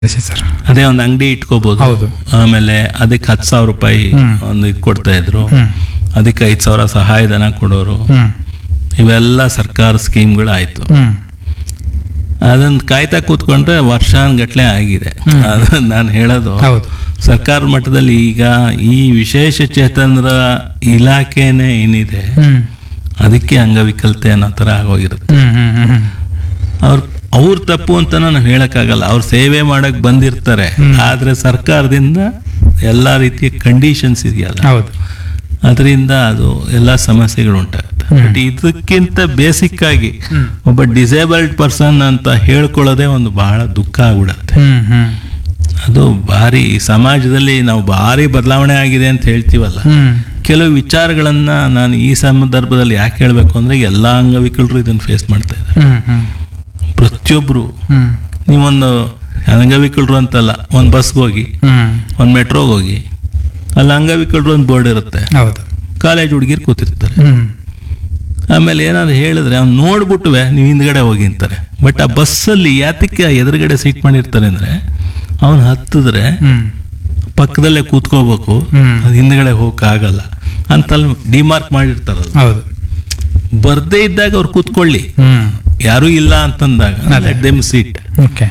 Sir ಅದೇ ಒಂದು ಅಂಗಡಿ ಇಟ್ಕೋಬಹುದು ಹೌದು. ಆಮೇಲೆ ಅದಕ್ಕೆ ಹತ್ತು ಸಾವಿರ ರೂಪಾಯಿ ಹ್ಮ್. ಒಂದು ಇದು ಕೊಡ್ತಾ ಇದ್ರು ಹ್ಮ್ ಅದಕ್ಕೆ ಐದು ಸಾವಿರ ಸಹಾಯಧನ ಕೊಡೋರು ಹ್ಮ್ ಇವೆಲ್ಲ ಸರ್ಕಾರ ಸ್ಕೀಮ್ಗಳು ಆಯ್ತು ಹ್ಮ್ ಅದನ್ನ ಕಾಯ್ತಾ ಕೂತ್ಕೊಂಡ್ರೆ ವರ್ಷಾನ್ಗಟ್ಲೆ ಆಗಿದೆ ಹ್ಮ್. ಅದು ನಾನು ಹೇಳೋದು ಹೌದು ಸರ್ಕಾರ ಮಟ್ಟದಲ್ಲಿ ಈಗ ಈ ವಿಶೇಷ ಚೇತನರ ಇಲಾಖೆನೇ ಏನಿದೆ ಹ್ಮ್ ಅದಕ್ಕೆ ಅಂಗವಿಕಲತೆ ಅನ್ನೋ ಥರ ಆಗೋಗಿರುತ್ತೆ ಹ್ಮ್ ಹ್ಮ್ ಹ್ಮ್ ಹ್ಮ್ ಅವ್ರ ಅವ್ರ ತಪ್ಪು ಅಂತ ನಾವು ಹೇಳಕ್ಕಾಗಲ್ಲ ಅವ್ರು ಸೇವೆ ಮಾಡಕ್ ಬಂದಿರ್ತಾರೆ ಹ್ಮ್. ಆದ್ರೆ ಸರ್ಕಾರದಿಂದ ಎಲ್ಲಾ ರೀತಿಯ ಕಂಡೀಷನ್ಸ್ ಇದೆಯಲ್ಲ ಹೌದು ಅದರಿಂದ ಅದು ಎಲ್ಲ ಸಮಸ್ಯೆಗಳು ಉಂಟಾಗುತ್ತೆ ಹ್ಮ್. ಬಟ್ ಇದಕ್ಕಿಂತ ಬೇಸಿಕ್ ಆಗಿ ಹ್ಮ್. ಒಬ್ಬ ಡಿಸೇಬಲ್ಡ್ ಪರ್ಸನ್ ಅಂತ ಹೇಳ್ಕೊಳ್ಳೋದೇ ಒಂದು ಬಹಳ ದುಃಖ ಆಗ್ಬಿಡತ್ತೆ ಹ್ಮ್ ಹ್ಮ್ ಅದು ಭಾರಿ ಈ ಸಮಾಜದಲ್ಲಿ ನಾವು ಭಾರಿ ಬದಲಾವಣೆ ಆಗಿದೆ ಅಂತ ಹೇಳ್ತೀವಲ್ಲ ಹ್ಮ್ ಕೆಲವು ವಿಚಾರಗಳನ್ನ ನಾನು ಈ ಸಂದರ್ಭದಲ್ಲಿ ಯಾಕೆ ಹೇಳಬೇಕು ಅಂದ್ರೆ ಎಲ್ಲಾ ಅಂಗವಿಕಲರು ಇದನ್ನು ಫೇಸ್ ಮಾಡ್ತಾ ಇದ್ದಾರೆ ಹ್ಮ್ ಹ್ಮ್ ಪ್ರತಿಯೊಬ್ರು ಹ್ಮ್ ನೀವೊಂದು ಅಂಗವಿಕಲರು ಅಂತಲ್ಲ ಒಂದು ಬಸ್ಗೆ ಹೋಗಿ ಹ್ಮ್ ಒಂದು ಮೆಟ್ರೋಗೆ ಹೋಗಿ ಅಲ್ಲಿ ಅಂಗವಿಕಲರು ಒಂದು ಬೋರ್ಡ್ ಇರುತ್ತೆ ಹೌದು ಕಾಲೇಜ್ ಹುಡುಗಿರು ಕೂತಿರ್ತಾರೆ ಹ್ಮ್ ಆಮೇಲೆ ಏನಾದ್ರು ಹೇಳಿದ್ರೆ ಅವ್ನು ನೋಡ್ಬಿಟ್ಟುವೆ ನೀವು ಹಿಂದ್ಗಡೆ ಹೋಗಿ ಅಂತಾರೆ ಬಟ್ ಆ ಬಸ್ಸಲ್ಲಿ ಯಾತಕ್ಕೆ ಎದುರುಗಡೆ ಸೀಟ್ ಮಾಡಿರ್ತಾರೆ ಅಂದ್ರೆ ಅವನು ಹತ್ತಿದ್ರೆ ಹ್ಮ್ ಪಕ್ಕದಲ್ಲೇ ಕೂತ್ಕೋಬೇಕು ಹ್ಮ್. ಅದು ಹಿಂದ್ಗಡೆ ಹೋಗಕ್ಕಾಗಲ್ಲ ಅಂತಲ್ಲಿ ಡಿಮಾರ್ಕ್ ಮಾಡಿರ್ತಾರಲ್ಲ ಹೌದು ಬರ್ದೇ ಇದ್ದಾಗ ಅವ್ರು ಕೂತ್ಕೊಳ್ಳಿ ಹ್ಮ್ ಯಾರೂ ಇಲ್ಲ ಅಂತಂದಾಗ ಅದೇ. ದೆಮ್ ಸೀಟ್ ಓಕೆ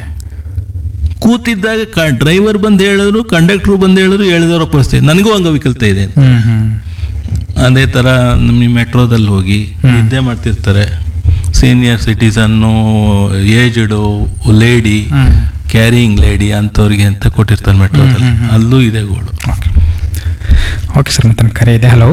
ಕೂತಿದ್ದಾಗ ಡ್ರೈವರ್ ಬಂದು ಹೇಳಿದ್ರು ಕಂಡಕ್ಟ್ರು ಬಂದು ಹೇಳಿದ್ರು ಹೇಳಿದವರ ಪರಿಸ್ಥಿತಿ ನನಗೂ ಅಂಗವಿಕಲತೆ ಇದೆ ಹ್ಮ್ ಹ್ಮ್ ಅದೇ ಥರ ನಿಮ್ಮ ಮೆಟ್ರೋದಲ್ಲಿ ಹೋಗಿ ಹ್ಮ್. ನಿದ್ದೆ ಮಾಡ್ತಿರ್ತಾರೆ ಸೀನಿಯರ್ ಸಿಟಿಸನ್ನು ಏಜ್ಡು ಲೇಡಿ ಹ್ಮ್ ಕ್ಯಾರಿಂಗ್ ಲೇಡಿ ಅಂಥವ್ರಿಗೆ ಅಂತ ಕೊಟ್ಟಿರ್ತಾರೆ ಮೆಟ್ರೋದಲ್ಲಿ ಹ್ಮ್, ಹ್ಮ್, ಹ್ಮ್. ಅಲ್ಲೂ ಇದೆ ಗೋಳು ಓಕೆ ಓಕೆ ಸರ್ ಮತ್ತೆ ಕರೆ ಇದೆ ಹಲೋ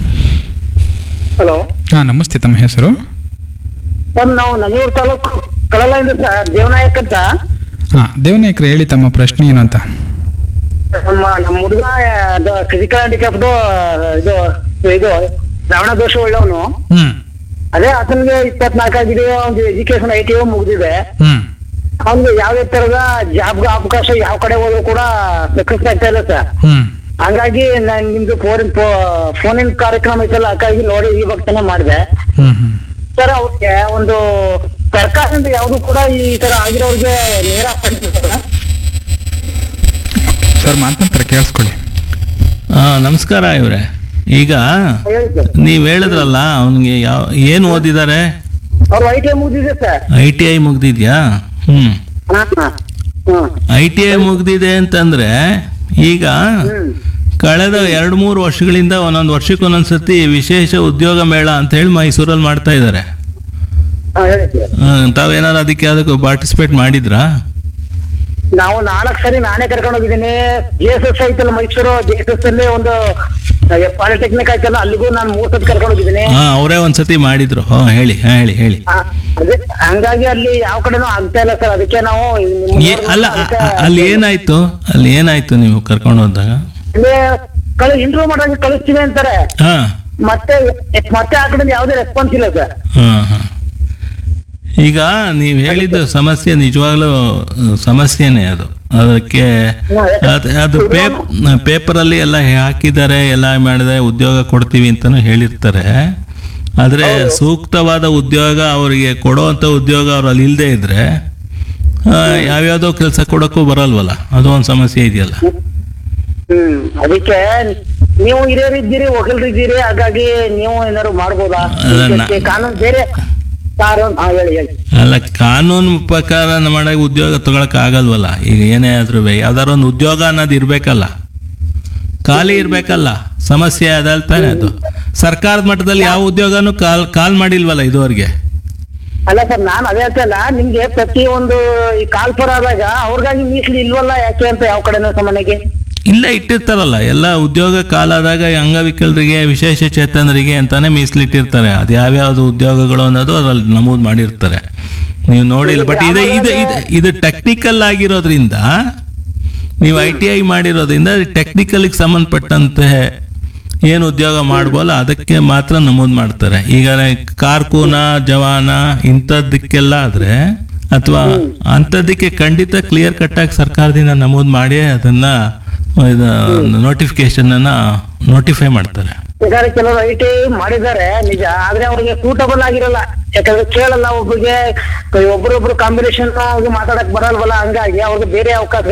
ಹಲೋ ಹಾಂ ನಮಸ್ತೆ ತಮ್ಮ ಹೆಸರು ಸರ್ ನಾವು ನಮ್ಮೂರು ತಾಲೂಕು ಕಳಲಿಂದ ಸರ್ ದೇವನಾಯಕ್ ಅಂತ ಹಾಂ ದೇವನಾಯಕ್ರೆ ಹೇಳಿ ತಮ್ಮ ಪ್ರಶ್ನೆ ಏನು ಅಂತ ನಮ್ಮ ನಮ್ಮ ಹುಡುಗ ಫಿಸಿಕಲ್ ಹ್ಯಾಂಡಿಕ್ಯಾಪ್ದು ಇದು ಇದು ಶ್ರವಣ ದೋಷ ಉಳ್ಳವನು ಹ್ಞೂ ಅದೇ ಆತನಿಗೆ ಇಪ್ಪತ್ನಾಲ್ಕು ಆಗಿದೆ ಒಂದು ಎಜುಕೇಶನ್ ಐ ಟಿ ಮುಗಿದಿದೆ ಹ್ಞೂ ಅವ್ನಿಗೆ ಯಾವುದೇ ತರದ ಜಾಬ್ಗೆ ಅವಕಾಶ ಯಾವ ಕಡೆ ಹೋದ್ರು ಕೂಡ ಸಕ್ಸಸ್ ಆಗ್ತಾ ಇಲ್ಲ ಸರ್ ಹ್ಞೂ ಹಂಗಾಗಿ ನಾನು ನಿಮ್ದು ಫೋನ್ ಫೋನಿನ ಕಾರ್ಯಕ್ರಮ ಐತಲ್ಲ ಹಾಗಾಗಿ ನೋಡಿ ಈ ಭಕ್ತನ ಮಾಡಿದೆ ಹ್ಞೂ ಹ್ಞೂ ಸರ್ ಅವ್ರಿಗೆ ಒಂದು ಸರ್ಕಾರದಿಂದ ಯಾವುದು ಕೂಡ ಈ ತರ ಆಗಿರೋರಿಗೆ ನೇರ ಫಂಡ್ ಸರ್ ಸರ್ ಮಾತನಾಡ್ತಾರೆ ಕೇಳಿಸ್ಕೊಳ್ಳಿ ಹಾಂ ನಮಸ್ಕಾರ ಇವರೇ ಈಗ ಹೇಳಿ ಸರ್ ನೀವು ಹೇಳಿದ್ರಲ್ಲ ಅವನಿಗೆ ಯಾವ ಏನು ಓದಿದ್ದಾರೆ ಅವ್ರು ಐ ಟಿ ಐ ಮುಗಿದಿದೆ ಸರ್ ಐ ಟಿ ಐ ಮುಗ್ದಿದ್ಯಾ ಹ್ಞೂ ಹಾ ಹಾ ಹ್ಮ್ ಐ ಟಿ ಐ ಮುಗ್ದಿದೆ ಅಂತಂದ್ರೆ ಈಗ ಹ್ಮ್ ಕಳೆದ ಎರಡು ಮೂರು ವರ್ಷಗಳಿಂದ ಒಂದೊಂದು ವರ್ಷಕ್ಕೆ ಒಂದೊಂದು ಸತಿ ವಿಶೇಷ ಉದ್ಯೋಗ ಮೇಳ ಅಂತ ಹೇಳಿ ಮೈಸೂರಲ್ಲಿ ಮಾಡ್ತಾ ಇದ್ದಾರೆ ಹಾ, ಹೇಳಿ ಸರ್ ತಾವೇನಾದ್ರು ಅದಕ್ಕೆ ಅದಕ್ಕೆ ಪಾರ್ಟಿಸಿಪೇಟ್ ಮಾಡಿದ್ರಾ ನಾವು ನಾಲ್ಕು ಸರಿ ನಾನೇ ಕರ್ಕೊಂಡು ಹೋಗಿದ್ದೀನಿ ಜೆ ಎಸ್ ಎಸ್ ಐತಲ್ಲ ಮೈಸೂರು ಜೆ ಎಸ್ ಎಸ್ ಅಲ್ಲಿ ಒಂದು ಪಾಲಿಟೆಕ್ನಿಕ್ ಆಯ್ತಲ್ಲ ಅಲ್ಲಿಗೂ ನಾನು ಮೂರ್ ಸತಿ ಕರ್ಕೊಂಡು ಹೋಗಿದ್ದೀನಿ ಹಾ ಅವರೇ ಒಂದ್ಸತಿ ಮಾಡಿದ್ರು ಹಾ ಹೇಳಿ ಹಾ ಹೇಳಿ ಹೇಳಿ ಆ, ಅದೇ ಹಂಗಾಗಿ ಅಲ್ಲಿ ಯಾವ ಕಡೆನೂ ಆಗ್ತಾ ಇಲ್ಲ ಸರ್ ಅದಕ್ಕೆ ನಾವು ನಿಮ್ಮ ಏ- ಅಲ್ಲ ಅ- ಅ- ಅಲ್ಲಿ ಏನಾಯ್ತು ಅಲ್ಲಿ ಏನಾಯ್ತು ನೀವು ಕರ್ಕೊಂಡು ಹೋದಾಗ ಅಲ್ಲಿ ಕಳಿ ಇಂಟರ್ವ್ಯೂ ಮಾಡೋಕೆ ಕಳಿಸ್ತೀವಿ ಅಂತಾರೆ ಹಾ ಮತ್ತೆ ಮತ್ತೆ ಆ ಕಡೆಯಿಂದ ಯಾವುದೇ ರೆಸ್ಪಾನ್ಸ್ ಇಲ್ಲ ಸರ್ ಹಾ ಹಾ ಈಗ ನೀವು ಹೇಳಿದ ಸಮಸ್ಯೆ ನಿಜವಾಗ್ಲೂ ಅಹ್, ಸಮಸ್ಯೆನೇ ಅದು ಅದಕ್ಕೆ ಅದ್- ಅದು ಪೇಪ್ ಪೇಪರಲ್ಲಿ ಎಲ್ಲ ಹಾಕಿದ್ದಾರೆ ಎಲ್ಲ ಮಾಡಿದರೆ ಉದ್ಯೋಗ ಕೊಡ್ತೀವಿ ಅಂತಾನು ಹೇಳಿರ್ತಾರೆ ಆದರೆ ಸೂಕ್ತವಾದ ಉದ್ಯೋಗ ಅವರಿಗೆ ಕೊಡೋವಂಥ ಉದ್ಯೋಗ ಅವ್ರು ಅಲ್ಲಿ ಇಲ್ಲದೆ ಇದ್ರೆ ಆ, ಯಾವ್ಯಾವ್ದೋ ಕೆಲಸ ಕೊಡೋಕ್ಕೂ ಬರಲ್ವಲ್ಲ ಅದು ಒಂದು ಸಮಸ್ಯೆ ಇದೆಯಲ್ಲ ಹ್ಮ್ ಅದಕ್ಕೆ ನೀವು ಹಿರಿಯರಿದ್ದೀರಿ ವಕೀಲರಿದ್ದೀರಿ ಹಾಗಾಗಿ ನೀವು ಏನಾದ್ರು ಮಾಡ್ಬೋದಾ ಅದನ್ನ- ಇದಕ್ಕೆ ಕಾನೂನು ಬೇರೆ ಕಾನೂನು ಹಾ ಹೇಳಿ ಹೇಳಿ ಅಲ್ಲ ಕಾನೂನು ಪ್ರಕಾರ ಮಾಡಕ್ಕೆ ಉದ್ಯೋಗ ತಗೊಳಕ್ ಆಗಲ್ವಲ್ಲ ಈಗ ಏನೇ ಆದ್ರೂ ಯಾವ್ದಾರ ಒಂದು ಉದ್ಯೋಗ ಅನ್ನೋದು ಇರ್ಬೇಕಲ್ಲ ಖಾಲಿ ಇರ್ಬೇಕಲ್ಲ ಸಮಸ್ಯೆ ಅದಲ್ಲ ತಾನೇ ಅದು ಸರ್ಕಾರದ ಮಟ್ಟದಲ್ಲಿ ಯಾವ ಉದ್ಯೋಗನೂ ಕಾಲ್ ಕಾಲ್ ಮಾಡಿಲ್ವಲ್ಲ ಇದುವರೆಗೆ ಅಲ್ಲ ಸರ್ ನಾನು ಅದೇ ಹೇಳ್ತಲ್ಲ ನಿಮ್ಗೆ ಪ್ರತಿ ಒಂದು ಈ ಕಾಲ್ಪುರ ಆದಾಗ ಅವ್ರಿಗಾಗಿ ಮೀಸಲು ಇಲ್ವಲ್ಲ ಯಾಕೆ ಅಂತ ಯಾವ ಕಡೆನೂ ಸಾಮಾನ್ಯಗೆ ಇಲ್ಲ ಇಟ್ಟಿರ್ತಾರಲ್ಲ ಎಲ್ಲ ಉದ್ಯೋಗ ಕಾಲಾದಾಗ ಈ ಅಂಗವಿಕಲರಿಗೆ ವಿಶೇಷ ಚೇತನರಿಗೆ ಅಂತಾನೆ ಮೀಸಲಿಟ್ಟಿರ್ತಾರೆ ಅದು ಯಾವ್ಯಾವ್ದು ಉದ್ಯೋಗಗಳು ಅನ್ನೋದು ಅದ್ರಲ್ಲಿ ನಮೂದು ಮಾಡಿರ್ತಾರೆ ನೀವು ನೋಡಿಲ್ಲ ಬಟ್ ಇದು ಇದು ಇದು ಇದು ಟೆಕ್ನಿಕಲ್ ಆಗಿರೋದ್ರಿಂದ ನೀವು ಐ ಟಿ ಐ ಮಾಡಿರೋದ್ರಿಂದ ಟೆಕ್ನಿಕಲ್ಗೆ ಸಂಬಂಧಪಟ್ಟಂತೆ ಏನು ಉದ್ಯೋಗ ಮಾಡ್ಬೋಲ್ಲ ಅದಕ್ಕೆ ಮಾತ್ರ ನಮೂದು ಮಾಡ್ತಾರೆ ಈಗ ಕಾರ್ಕೂನ ಜವಾನ ಇಂಥದ್ದಕ್ಕೆಲ್ಲ ಆದ್ರೆ ಅಥವಾ ಅಂಥದ್ದಕ್ಕೆ ಖಂಡಿತ ಕ್ಲಿಯರ್ ಕಟ್ಟಾಗಿ ಸರ್ಕಾರದಿಂದ ನಮೂದು ಮಾಡಿ ಅದನ್ನ ನೋಟಿಫಿಕೇಶನ್ ಅನ್ನ ನೋಟಿಫೈ ಮಾಡ್ತಾರೆ ಬೇಕಾದ್ರೆ ಕೆಲವರು ಐ ಟಿ ಮಾಡಿದ್ದಾರೆ ನಿಜ ಆದ್ರೆ ಅವ್ರಿಗೆ ಸೂಟಬಲ್ ಆಗಿರಲ್ಲ ಯಾಕಂದ್ರೆ ಕೇಳಲ್ಲ ಒಬ್ಬರಿಗೆ ಒಬ್ರೊಬ್ರು ಕಾಂಬಿನೇಷನ್ ಮಾತಾಡಕ್ ಬರಲ್ವಲ್ಲ ಹಂಗಾಗಿ ಅವ್ರಿಗೆ ಬೇರೆ ಅವಕಾಶ